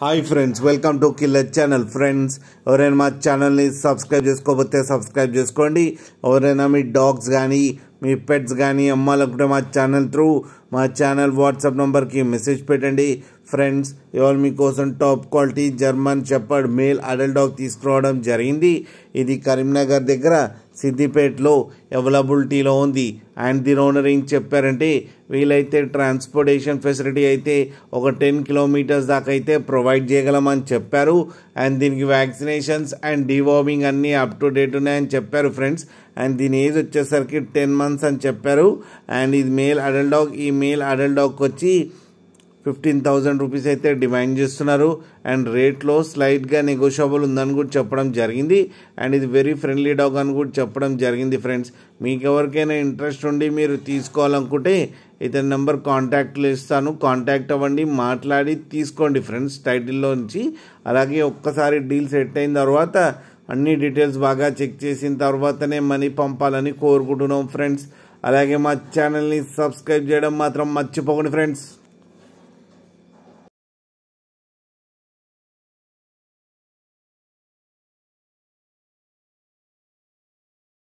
hi friends welcome to killer channel friends ఎవరైనా మా ఛానల్ని సబ్స్క్రైబ్ చేసుకోకపోతే సబ్స్క్రైబ్ చేసుకోండి ఎవరైనా మీ డాగ్స్ కానీ మీ పెట్స్ కానీ అమ్మాలనుకుంటే మా ఛానల్ త్రూ మా ఛానల్ వాట్సాప్ నెంబర్కి మెసేజ్ పెట్టండి ఫ్రెండ్స్ ఇవాళ మీకోసం top quality German shepherd male adult dog తీసుకురావడం జరిగింది ఇది కరీంనగర్ దగ్గర సిద్దిపేటలో అవైలబిలిటీలో ఉంది అండ్ దీని ఓనర్ ఏం చెప్పారంటే వీలైతే ట్రాన్స్పోర్టేషన్ ఫెసిలిటీ అయితే ఒక టెన్ కిలోమీటర్స్ దాకా అయితే ప్రొవైడ్ చేయగలమని చెప్పారు అండ్ దీనికి వ్యాక్సినేషన్స్ అండ్ డివార్మింగ్ అన్నీ అప్ టు డేట్ ఉన్నాయని చెప్పారు ఫ్రెండ్స్ అండ్ దీని ఏజ్ వచ్చేసరికి టెన్ మంత్స్ అని చెప్పారు అండ్ ఇది మేల్ అడల్ట్ డాగ్ ఈ మేల్ అడల్ట్ డాగ్కి వచ్చి ఫిఫ్టీన్ థౌజండ్ రూపీస్ అయితే డిమాండ్ చేస్తున్నారు అండ్ రేట్లో స్లైట్గా నెగోషియబుల్ ఉందని కూడా చెప్పడం జరిగింది అండ్ ఇది వెరీ ఫ్రెండ్లీ డాగ్ అని కూడా చెప్పడం జరిగింది ఫ్రెండ్స్ మీకు ఎవరికైనా ఇంట్రెస్ట్ ఉండి మీరు తీసుకోవాలనుకుంటే ఇతని నెంబర్ కాంటాక్ట్లు ఇస్తాను కాంటాక్ట్ అవ్వండి మాట్లాడి తీసుకోండి ఫ్రెండ్స్ టైటిల్లో నుంచి అలాగే ఒక్కసారి డీల్ సెట్ అయిన తర్వాత అన్ని డీటెయిల్స్ బాగా చెక్ చేసిన తర్వాతనే మనీ పంపాలని కోరుకుంటున్నాం ఫ్రెండ్స్ అలాగే మా ఛానల్ని సబ్స్క్రైబ్ చేయడం మాత్రం మర్చిపోకండి ఫ్రెండ్స్